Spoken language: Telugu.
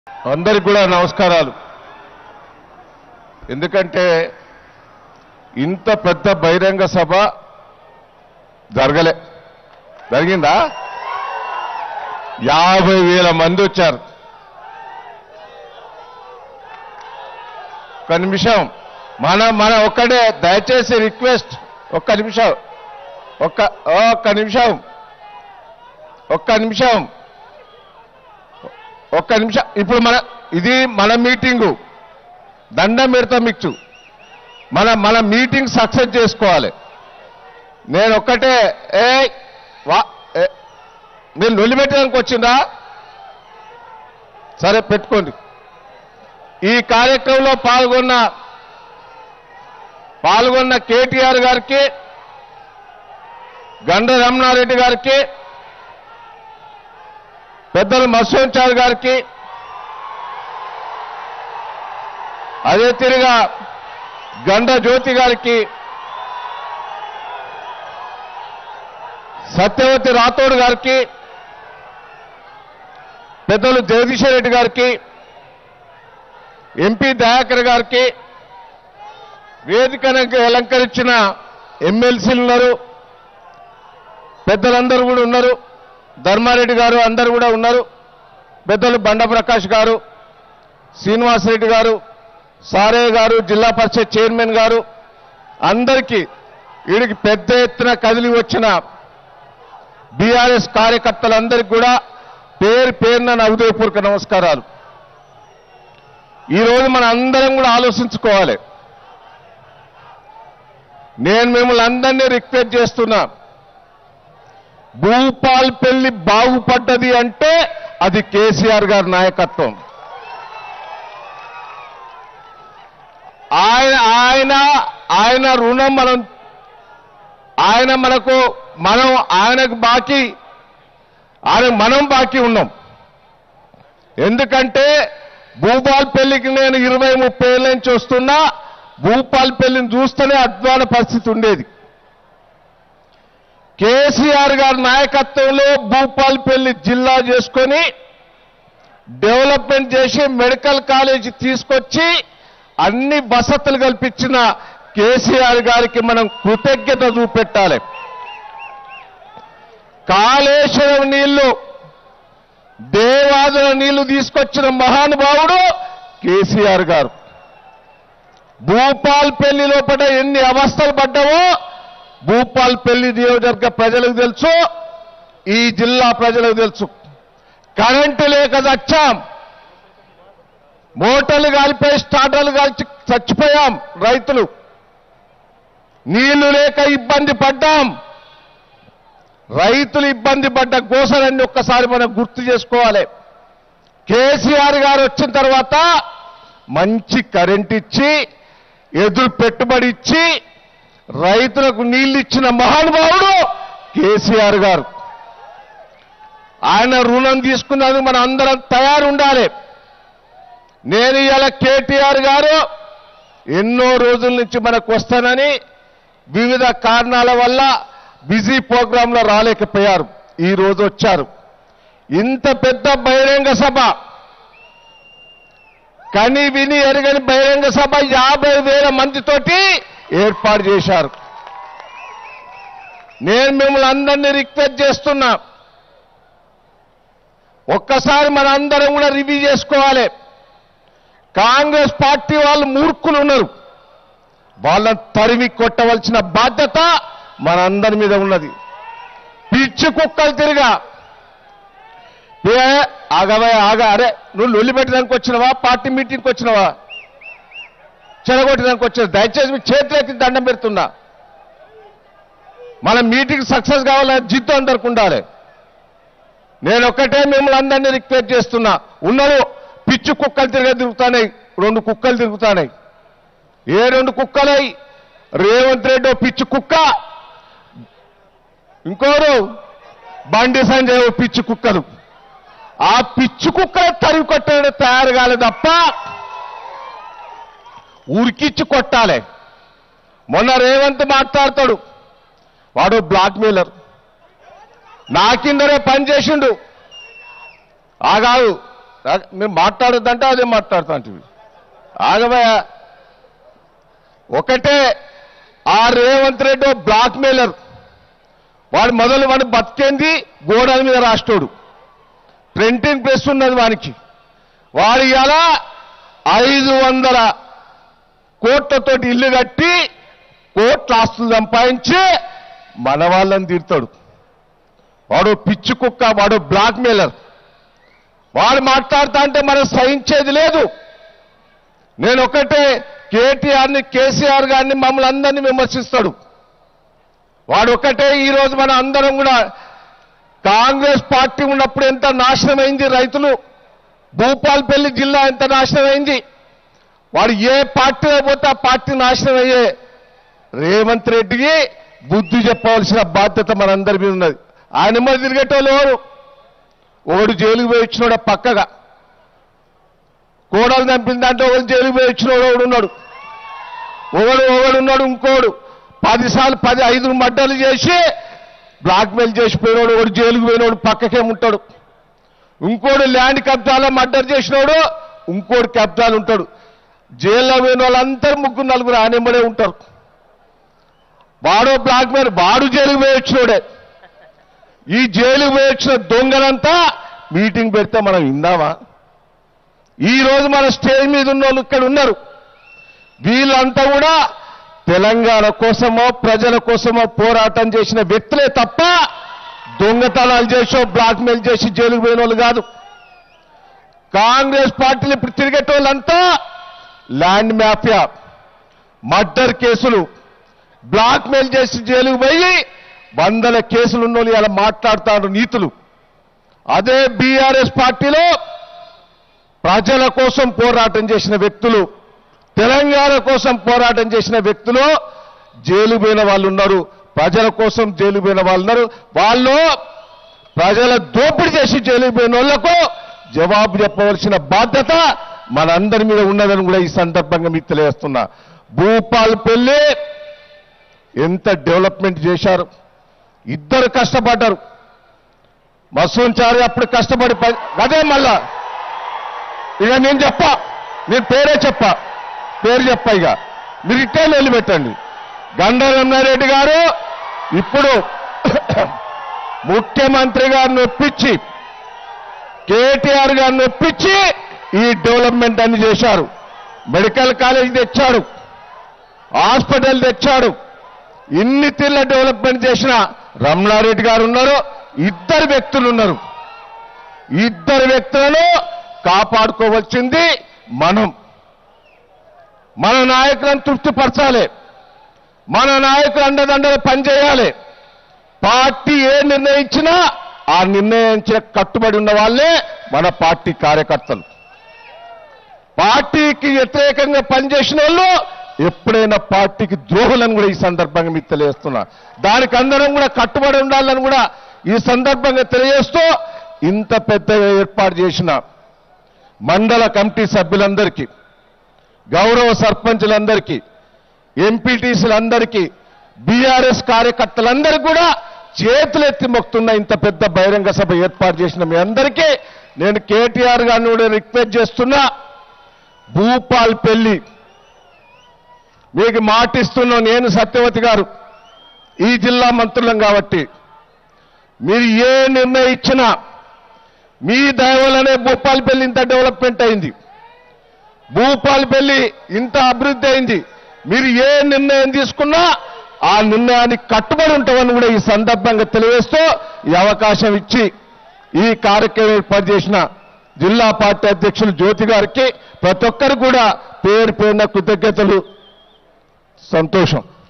అందరికి కూడా నమస్కారాలు ఎందుకంటే ఇంత పెద్ద బహిరంగ సభ జరగలే జరిగిందా యాభై వేల మంది వచ్చారు ఒక్క నిమిషం మన మన ఒక్కడే దయచేసి రిక్వెస్ట్ ఒక్క నిమిషం ఒక్క ఒక్క నిమిషం ఒక్క నిమిషం ఒక్క నిమిషం ఇప్పుడు మన ఇది మన మీటింగు దండం పెడతాం మీకు మన మన మీటింగ్ సక్సెస్ చేసుకోవాలి నేను ఒక్కటే ఏ వా ఏ, మీరు లొల్లి పెట్టడానికి వచ్చిందా సరే పెట్టుకోండి ఈ కార్యక్రమంలో పాల్గొన్న పాల్గొన్న కేటీఆర్ గారికి గండ రమణారెడ్డి గారికి పెద్దలు మత్స్యోంచారి గారికి అదే తిరిగా గండ జ్యోతి గారికి సత్యవతి రాథోడ్ గారికి పెద్దలు జగదీశ్వర్ రెడ్డి గారికి ఎంపీ దయాకర్ గారికి వేదికను అలంకరించిన ఎమ్మెల్సీలు ఉన్నారు పెద్దలందరూ కూడా ఉన్నారు ధర్మారెడ్డి గారు అందరూ కూడా ఉన్నారు పెద్దలు బండ ప్రకాష్ గారు శ్రీనివాసరెడ్డి గారు సారయ్య గారు జిల్లా పరిషత్ చైర్మన్ గారు అందరికీ వీడికి పెద్ద ఎత్తున కదిలి వచ్చిన బీఆర్ఎస్ కార్యకర్తలందరికీ కూడా పేరు పేరున నా హృదయపూర్వక నమస్కారాలు ఈరోజు మన అందరం కూడా ఆలోచించుకోవాలి నేను మిమ్మల్ని అందరినీ రిక్వెస్ట్ చేస్తున్నా భూపాల్ పెళ్లి బాగుపడ్డది అంటే అది కేసీఆర్ గారి నాయకత్వం ఆయన ఆయన ఆయన రుణం మనం ఆయన మనకు మనం ఆయనకు బాకీ ఆయన మనం బాకీ ఉన్నాం ఎందుకంటే భూపాల్ పెళ్లికి నేను ఇరవై ముప్పై ఏళ్ళ నుంచి వస్తున్నా భూపాల్ పెళ్లిని చూస్తేనే అధ్వాన పరిస్థితి ఉండేది కేసీఆర్ గారి నాయకత్వంలో భూపాల్ పెళ్లి జిల్లా చేసుకొని డెవలప్మెంట్ చేసి మెడికల్ కాలేజ్ తీసుకొచ్చి అన్ని వసతులు కల్పించిన కేసీఆర్ గారికి మనం కృతజ్ఞత చూపెట్టాలి కాళేశ్వరం నీళ్లు దేవాదుల నీళ్లు తీసుకొచ్చిన మహానుభావుడు కేసీఆర్ గారు భూపాల్ పెళ్లి లోపల ఎన్ని అవస్థలు పడ్డావో భూపాల్ పెళ్లి నియోజకవర్గ ప్రజలకు తెలుసు ఈ జిల్లా ప్రజలకు తెలుసు కరెంటు లేక చచ్చాం మోటార్లు కాలిపోయి స్టార్టర్లు కాల్చి చచ్చిపోయాం రైతులు నీళ్లు లేక ఇబ్బంది పడ్డాం రైతులు ఇబ్బంది పడ్డ గోసలన్నీ ఒక్కసారి మనం గుర్తు చేసుకోవాలి కేసీఆర్ గారు వచ్చిన తర్వాత మంచి కరెంట్ ఇచ్చి ఎదురు పెట్టుబడి ఇచ్చి రైతులకు నీళ్లు ఇచ్చిన మహానుభావుడు కేసీఆర్ గారు ఆయన రుణం తీసుకున్నందుకు మనం అందరం తయారు ఉండాలి నేను ఇవాళ కేటీఆర్ గారు ఎన్నో రోజుల నుంచి మనకు వస్తానని వివిధ కారణాల వల్ల బిజీ ప్రోగ్రాంలో రాలేకపోయారు ఈ రోజు వచ్చారు ఇంత పెద్ద బహిరంగ సభ కని విని ఎరగని బహిరంగ సభ యాభై వేల మందితోటి ఏర్పాటు చేశారు నేను మిమ్మల్ని అందరినీ రిక్వెస్ట్ చేస్తున్నా ఒక్కసారి మన అందరం కూడా రివ్యూ చేసుకోవాలి కాంగ్రెస్ పార్టీ వాళ్ళు మూర్ఖులు ఉన్నారు వాళ్ళని తరిమి కొట్టవలసిన బాధ్యత మనందరి మీద ఉన్నది పిచ్చి కుక్కలు తిరిగా ఏ, ఆగవే ఆగా అరే నువ్వు లొల్లి పెట్టడానికి వచ్చినవా పార్టీ మీటింగ్కి వచ్చినవా చెడగొట్టడానికి వచ్చిన దయచేసి మీ చేతులెత్తి దండం పెడుతున్నా మన మీటింగ్ సక్సెస్ కావాలని జిద్దు అందరికి ఉండాలి నేను ఒక్కటే మిమ్మల్ని అందరినీ రిక్వెస్ట్ చేస్తున్నా ఉన్నారు పిచ్చి కుక్కలు తిరిగే తిరుగుతానాయి రెండు కుక్కలు తిరుగుతానాయి ఏ రెండు కుక్కలై రేవంత్ రెడ్డి ఓ పిచ్చి కుక్క ఇంకోరు బండి సంజయ్ ఓ పిచ్చి కుక్కలు ఆ పిచ్చి కుక్కలు తరిగి కొట్టడం తయారు కాలేదు తప్ప ఉరికిచ్చి కొట్టాలి మొన్న రేవంత్ మాట్లాడతాడు వాడు బ్లాక్ మెయిలర్ నా కిందనే పని చేసిండు ఆగాదు రా- మీరు మాట్లాడొద్దంటే అదే మాట్లాడుతా అంటివి ఆగబోయా ఒకటే ఆ రేవంత్ రెడ్డి ఓ బ్లాక్ మెయిలర్ వాడు మొదలు వాడు బతికేంది గోడల మీద రాష్టోడు ప్రింటింగ్ ప్రెస్ ఉన్నది వానికి వాడు ఇవాళ ఐదు వందల కోట్లతోటి ఇల్లు కట్టి కోట్ల ఆస్తులు సంపాదించి మన వాళ్ళని తీరుతాడు వాడు పిచ్చి కుక్క వాడు బ్లాక్ మెయిలర్ వాడు మాట్లాడుతా అంటే మనం సహించేది లేదు నేను ఒకటే కేటీఆర్ని కేసీఆర్ గారిని మమ్మల్ని అందరినీ విమర్శిస్తాడు వాడు ఒకటే ఈ రోజు మన అందరం కూడా కాంగ్రెస్ పార్టీ ఉన్నప్పుడు ఎంత నాశనమైంది రైతులు భూపాల్పల్లి జిల్లా ఎంత నాశనమైంది వాడు ఏ పార్టీలో పోతే ఆ పార్టీ నాశనం అయ్యే రేవంత్ రెడ్డికి బుద్ధి చెప్పవలసిన బాధ్యత మనందరి మీద ఉన్నది ఆయన మీద తిరిగేటోళ్ళు ఎవరు ఒకడు జైలుకు పోయి వచ్చినాడు పక్కగా కోడలు చంపిన దాంట్లో ఒకడు జైలుకు పోయి వచ్చినోడు ఒకడు ఉన్నాడు ఒకడు ఒకడు ఉన్నాడు ఇంకోడు పదిసార్లు పది ఐదు మడ్డలు చేసి బ్లాక్మెయిల్ చేసి పోయినోడు ఒకడు జైలుకు పోయినోడు పక్కకే ఉంటాడు ఇంకోడు ల్యాండ్ కబ్జాలో మర్డర్ చేసినోడు ఇంకోడు కబ్జాలు ఉంటాడు జైల్లో పోయిన వాళ్ళందరూ ముగ్గురు నలుగురు ఆనెంబడే ఉంటారు వాడో బ్లాక్ మెయిల్ వాడు జైలుకు పోయి వచ్చినోడే ఈ జైలుకు పోయి వచ్చిన దొంగలంతా మీటింగ్ పెడితే మనం విందామా ఈ రోజు మన స్టేజ్ మీద ఉన్న వాళ్ళు ఇక్కడ ఉన్నారు వీళ్ళంతా కూడా తెలంగాణ కోసమో ప్రజల కోసమో పోరాటం చేసిన వ్యక్తులే తప్ప దొంగతనాలు చేసో బ్లాక్మెయిల్ చేసి జైలుకు పోయిన వాళ్ళు కాదు కాంగ్రెస్ పార్టీలు ఇప్పుడు తిరిగేటోళ్ళంతా ల్యాండ్ మాఫియా మర్డర్ కేసులు బ్లాక్మెయిల్ చేసి జైలుకు పోయి వందల కేసులు ఉన్న వాళ్ళు ఇలా మాట్లాడుతారు నీతులు అదే బీఆర్ఎస్ పార్టీలో ప్రజల కోసం పోరాటం చేసిన వ్యక్తులు తెలంగాణ కోసం పోరాటం చేసిన వ్యక్తులు జైలు పోయిన వాళ్ళు ఉన్నారు ప్రజల కోసం జైలు పోయిన వాళ్ళు ఉన్నారు వాళ్ళు ప్రజల దోపిడీ చేసి జైలు పోయిన వాళ్లకు జవాబు చెప్పవలసిన బాధ్యత మనందరి మీద ఉన్నదని కూడా ఈ సందర్భంగా మీకు తెలియజేస్తున్నా భూపాల్ పెళ్లి ఎంత డెవలప్మెంట్ చేశారు ఇద్దరు కష్టపడ్డారు మసూంచారి అప్పుడు కష్టపడి ప- అదే మళ్ళా ఇక నేను చెప్ప నేను పేరే చెప్ప పేరు చెప్ప ఇక మీరు ఇట్టే నిలబెట్టండి గండ రమణారెడ్డి గారు ఇప్పుడు ముఖ్యమంత్రి గారిని ఒప్పించి కేటీఆర్ గారిని ఒప్పించి ఈ డెవలప్మెంట్ అన్ని చేశారు మెడికల్ కాలేజ్ తెచ్చాడు హాస్పిటల్ తెచ్చాడు ఇన్ని తీర్ల డెవలప్మెంట్ చేసిన రమణారెడ్డి గారు ఉన్నారు ఇద్దరు వ్యక్తులు ఉన్నారు ఇద్దరు వ్యక్తులను కాపాడుకోవాల్సింది మనం మన నాయకులను తృప్తిపరచాలి మన నాయకులు అండదండలు పనిచేయాలి పార్టీ ఏ నిర్ణయించినా ఆ నిర్ణయించే కట్టుబడి ఉన్న వాళ్ళే మన పార్టీ కార్యకర్తలు పార్టీకి వ్యతిరేకంగా పనిచేసిన వాళ్ళు ఎప్పుడైనా పార్టీకి ద్రోహులను కూడా ఈ సందర్భంగా మీకు తెలియజేస్తున్నా దానికి అందరం కూడా కట్టుబడి ఉండాలని కూడా ఈ సందర్భంగా తెలియజేస్తూ ఇంత పెద్దగా ఏర్పాటు చేసిన మండల కమిటీ సభ్యులందరికీ గౌరవ సర్పంచులందరికీ ఎంపీటీసీలందరికీ బీఆర్ఎస్ కార్యకర్తలందరికీ కూడా చేతులెత్తి మొక్కుతున్న ఇంత పెద్ద బహిరంగ సభ ఏర్పాటు చేసిన మీ అందరికీ నేను కేటీఆర్ గారిని కూడా రిక్వెస్ట్ చేస్తున్నా భూపాల్ పెళ్లి మీకు మాటిస్తున్నా నేను సత్యవతి గారు ఈ జిల్లా మంత్రులం కాబట్టి మీరు ఏ నిర్ణయం ఇచ్చినా మీ దయవలనే భూపాలపల్లి ఇంత డెవలప్మెంట్ అయింది భూపాలపల్లి ఇంత అభివృద్ధి అయింది మీరు ఏ నిర్ణయం తీసుకున్నా ఆ నిర్ణయానికి కట్టుబడి ఉంటామని కూడా ఈ సందర్భంగా తెలియజేస్తూ ఈ అవకాశం ఇచ్చి ఈ కార్యక్రమం ఏర్పాటు చేసిన జిల్లా పార్టీ అధ్యక్షులు జ్యోతి గారికి ప్రతి ఒక్కరు కూడా పేరు పేరున కృతజ్ఞతలు సంతోషం